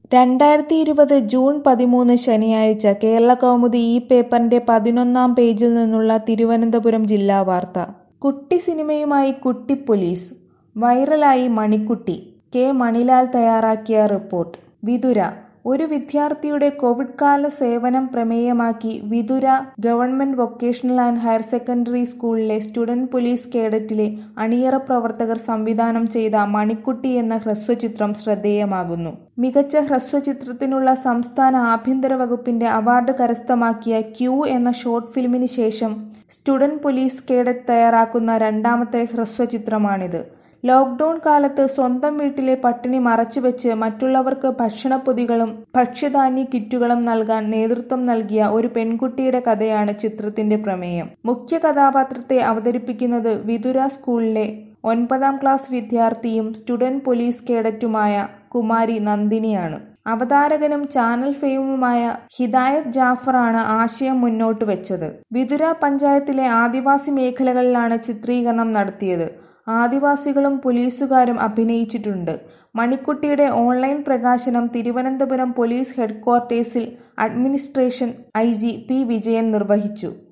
രണ്ടായിരത്തി ഇരുപത് ജൂൺ പതിമൂന്ന് ശനിയാഴ്ച കേരളകൗമുദി ഈ പേപ്പറിന്റെ പതിനൊന്നാം പേജിൽ നിന്നുള്ള തിരുവനന്തപുരം ജില്ലാ വാർത്ത കുട്ടി സിനിമയുമായി കുട്ടിപ്പൊലീസ് വൈറലായി മണിക്കുട്ടി കെ മണിലാൽ തയ്യാറാക്കിയ റിപ്പോർട്ട് വിതുര ഒരു വിദ്യാർത്ഥിയുടെ കോവിഡ് കാല സേവനം പ്രമേയമാക്കി Vithura government vocational and higher secondary സ്കൂളിലെ സ്റ്റുഡന്റ് പോലീസ് കേഡറ്റിലെ അണിയറ പ്രവർത്തകർ സംവിധാനം ചെയ്ത മണിക്കുട്ടി എന്ന ഹ്രസ്വചിത്രം ശ്രദ്ധേയമാകുന്നു മികച്ച ഹ്രസ്വചിത്രത്തിനുള്ള സംസ്ഥാന ആഭ്യന്തര വകുപ്പിന്റെ അവാർഡ് കരസ്ഥമാക്കിയ ക്യൂ എന്ന ഷോർട്ട് ഫിലിമിന് ശേഷം സ്റ്റുഡന്റ് പോലീസ് കേഡറ്റ് തയ്യാറാക്കുന്ന രണ്ടാമത്തെ ഹ്രസ്വചിത്രമാണിത് ലോക്ക്ഡൌൺ കാലത്ത് സ്വന്തം വീട്ടിലെ പട്ടിണി മറച്ചുവെച്ച് മറ്റുള്ളവർക്ക് ഭക്ഷണപ്പൊതികളും ഭക്ഷ്യധാന്യ കിറ്റുകളും നൽകാൻ നേതൃത്വം നൽകിയ ഒരു പെൺകുട്ടിയുടെ കഥയാണ് ചിത്രത്തിന്റെ പ്രമേയം മുഖ്യ കഥാപാത്രത്തെ അവതരിപ്പിക്കുന്നത് വിതുര സ്കൂളിലെ ഒൻപതാം ക്ലാസ് വിദ്യാർത്ഥിയും സ്റ്റുഡന്റ് പോലീസ് കേഡറ്റുമായ കുമാരി നന്ദിനിയാണ് അവതാരകനും ചാനൽ ഫെയിമുമായ ഹിദായത് ജാഫറാണ് ആശയം മുന്നോട്ട് വെച്ചത് വിതുര പഞ്ചായത്തിലെ ആദിവാസി മേഖലകളിലാണ് ചിത്രീകരണം നടത്തിയത് ആദിവാസികളും പോലീസുകാരും അഭിനയിച്ചിട്ടുണ്ട് മണിക്കുട്ടിയുടെ ഓൺലൈൻ പ്രകാശനം തിരുവനന്തപുരം പോലീസ് ഹെഡ്ക്വാർട്ടേഴ്സിൽ administration I G P Vijayan നിർവഹിച്ചു